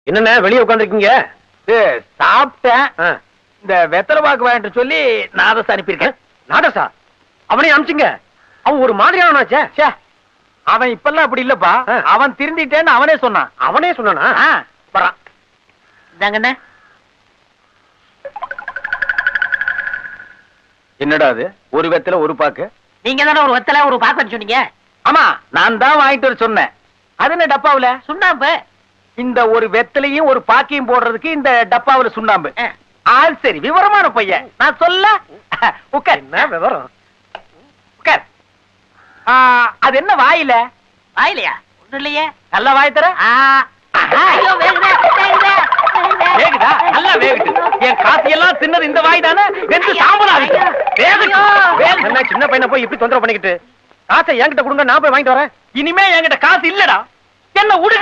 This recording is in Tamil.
என்னண்ணே வெளியே உட்காந்துருக்கீங்க சாப்பிட்டேன் இந்த வெத்தலை பாக்கு வாங்கிட்டு சொல்லி நாதஸ் அனுப்பியிருக்கேன் நாதசா அவனையும் அனுப்பிச்சிங்க அவன் ஒரு மாதிரியானாச்சே ச்சே, அவன் இப்பெல்லாம் அப்படி இல்லப்பா ஆ. அவன் திருந்திட்டேன்னு அவனே சொன்னான் அவனே சொன்னானா ஆ. வரான் இந்தாங்கண்ணே என்னடா அது ஒரு வெத்தலை ஒரு பாக்கு நீங்க தானே ஒரு வெத்தலை ஒரு பாக்கெட் சொன்னீங்க ஆமா நான் தான் வாங்கிட்டு வர சொன்னேன் அது என்ன டப்பாவுல சுண்ணாம்பு இந்த ஒரு வெத்தலையும் ஒரு பாக்கையும் போடுறதுக்கு இந்த டப்பாவுல சுண்ணாம்பு ஆ. ஆள் சரி விவரமான பையன் நான் சொல்ல உட்கார் என்ன விவரம் உட்கார் ஆ, அது என்ன வாயில வாயிலையா ஒண்ணும் இல்லையே நல்ல வாய் தர ஆ. ஐயோ வேகுதே வேகுதே வேகுதா நல்லா வேகுது என் காசு எல்லாம் தின்னது இந்த வாய் தானே வெந்து சாம்பலாது வேகுது வேகு என்ன சின்ன பையனை போய் இப்படி தொந்தரவு பண்ணிக்கிட்டு காசை என்கிட்ட கொடுங்க நான் போய் வாங்கிட்டு வரேன் இனிமே என்கிட்ட காசு இல்லடா என்ன உடுங்க